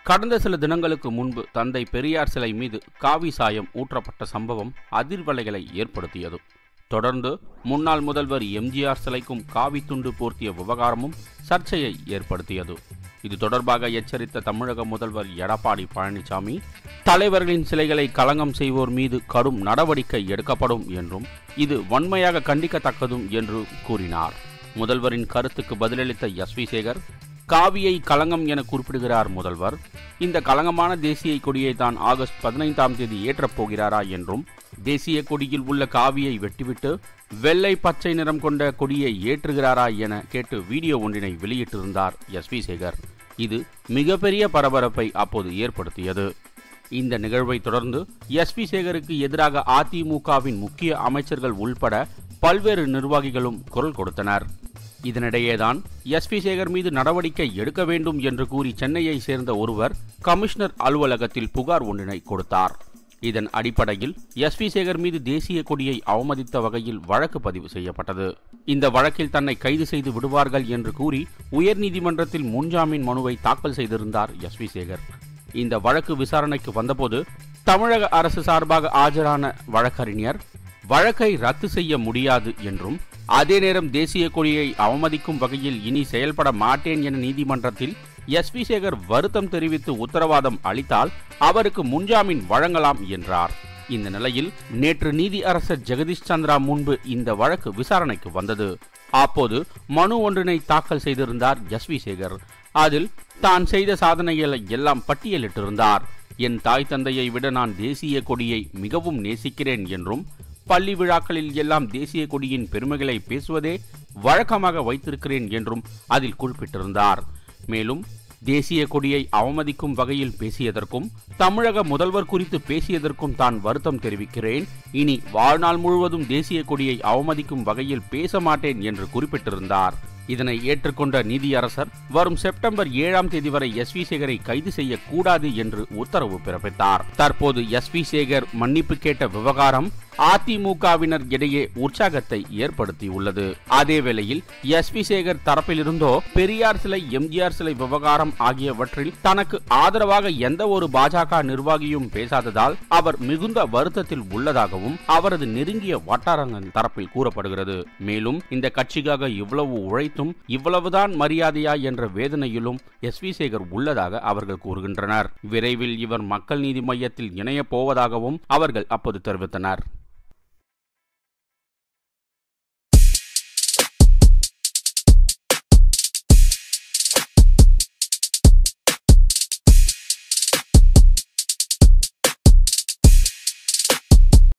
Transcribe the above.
கடந்த சில தினங்களுக்கு முன்பு தந்தை பெரியார் சிலை மீது காவி சாயம் ஊற்றப்பட்ட சம்பவம் அதிர்வலைகளை ஏற்படுத்தியது தொடர்ந்து முன்னாள் முதல்வர் எம்ஜிஆர் சிலைக்கும் காவி துண்டு போர்த்திய விவகாரமும் சர்ச்சையை ஏற்படுத்தியது இது தொடர்பாக எச்சரித்த தமிழக முதல்வர் எடப்பாடி பழனிசாமி தலைவர்களின் சிலைகளை களங்கம் செய்வோர் மீது கடும் நடவடிக்கை எடுக்கப்படும் என்றும் இது வன்மையாக கண்டிக்கத்தக்கதும் என்று கூறினார் முதல்வரின் கருத்துக்கு பதிலளித்த எஸ் வி சேகர் காவியை களங்கம் என குறிப்பிடுகிறார் முதல்வர் இந்த களங்கமான தேசிய கொடியை தான் ஆகஸ்ட் பதினைந்தாம் தேதி ஏற்றப் போகிறாரா என்றும் தேசிய கொடியில் உள்ள காவியை வெட்டிவிட்டு வெள்ளை பச்சை நிறம் கொண்ட கொடியை ஏற்றுகிறாரா என கேட்டு வீடியோ ஒன்றினை வெளியிட்டிருந்தார் எஸ் வி சேகர் இது மிகப்பெரிய பரபரப்பை அப்போது ஏற்படுத்தியது இந்த நிகழ்வை தொடர்ந்து எஸ் வி சேகருக்கு எதிராக அதிமுகவின் முக்கிய அமைச்சர்கள் உள்பட பல்வேறு நிர்வாகிகளும் குரல் கொடுத்தனர் இதனிடையேதான் எஸ் பி சேகர் மீது நடவடிக்கை எடுக்க வேண்டும் என்று கூறி சென்னையை சேர்ந்த ஒருவர் கமிஷனர் அலுவலகத்தில் புகார் ஒன்றினை கொடுத்தார் இதன் அடிப்படையில் எஸ் பி சேகர் மீது தேசிய கொடியை அவமதித்த வகையில் வழக்கு பதிவு செய்யப்பட்டது இந்த வழக்கில் தன்னை கைது செய்து விடுவார்கள் என்று கூறி உயர்நீதிமன்றத்தில் முன்ஜாமீன் மனுவை தாக்கல் செய்திருந்தார் எஸ் பி சேகர் இந்த வழக்கு விசாரணைக்கு வந்தபோது தமிழக அரசு சார்பாக ஆஜரான வழக்கறிஞர் வழக்கை ரத்து செய்ய முடியாது என்றும் அதே நேரம் தேசிய கொடியை அவமதிக்கும் வகையில் இனி செயல்பட மாட்டேன் என நீதிமன்றத்தில் எஸ் வி சேகர் வருத்தம் தெரிவித்து உத்தரவாதம் அளித்தால் அவருக்கு முன்ஜாமீன் வழங்கலாம் என்றார் இந்த நிலையில் நேற்று நீதி அரசர் ஜெகதீஷ் சந்திரா முன்பு இந்த வழக்கு விசாரணைக்கு வந்தது அப்போது மனு ஒன்றினை தாக்கல் செய்திருந்தார் எஸ் வி சேகர் அதில் தான் செய்த சாதனைகளை எல்லாம் பட்டியலிட்டிருந்தார் என் தாய் தந்தையை விட நான் தேசிய கொடியை மிகவும் நேசிக்கிறேன் என்றும் பள்ளி விழாக்களில் எல்லாம் தேசிய கொடியின் பெருமைகளை பேசுவதே வழக்கமாக வைத்திருக்கிறேன் என்றும் அதில் குறிப்பிட்டிருந்தார் மேலும் தேசிய கொடியை அவமதிக்கும் வகையில் பேசியதற்கும் தமிழக முதல்வர் குறித்து பேசியதற்கும் தான் வருத்தம் தெரிவிக்கிறேன் இனி வாழ்நாள் முழுவதும் தேசிய கொடியை அவமதிக்கும் வகையில் பேச மாட்டேன் என்று குறிப்பிட்டிருந்தார் இதனை ஏற்றுக்கொண்ட நீதியரசர் வரும் செப்டம்பர் ஏழாம் தேதி வரை எஸ் வி சேகரை கைது செய்யக்கூடாது என்று உத்தரவு பிறப்பித்தார் தற்போது எஸ் வி சேகர் மன்னிப்பு கேட்ட விவகாரம் அதிமுகவினர் இடையே உற்சாகத்தை ஏற்படுத்தியுள்ளது அதே வேளையில் எஸ் வி சேகர் தரப்பிலிருந்தோ பெரியார் சிலை எம்ஜிஆர் சிலை விவகாரம் ஆகியவற்றில் தனக்கு ஆதரவாக எந்த ஒரு பாஜக நிர்வாகியும் பேசாததால் அவர் மிகுந்த வருத்தத்தில் உள்ளதாகவும் அவரது நெருங்கிய வட்டாரங்கள் தரப்பில் கூறப்படுகிறது மேலும் இந்த கட்சிக்காக இவ்வளவு உழைத்தும் இவ்வளவுதான் மரியாதையா என்ற வேதனையிலும் எஸ் வி சேகர் உள்ளதாக அவர்கள் கூறுகின்றனர் விரைவில் இவர் மக்கள் நீதி மையத்தில் இணையப் போவதாகவும் அவர்கள் அப்போது தெரிவித்தனர்